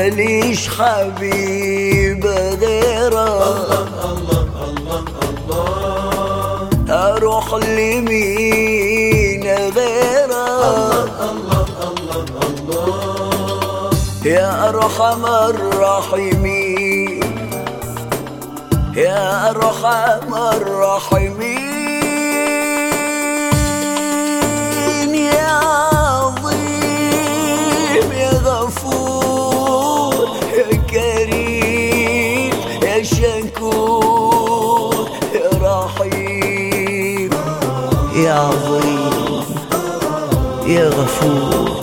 ماليش حبيب غيرك اروح لمين غيرك يا ارحم الراحمين يا ارحم الراحمين يا عظيم يا غفور يا كريم يا شكور يا رحيم يا عظيم يا غفور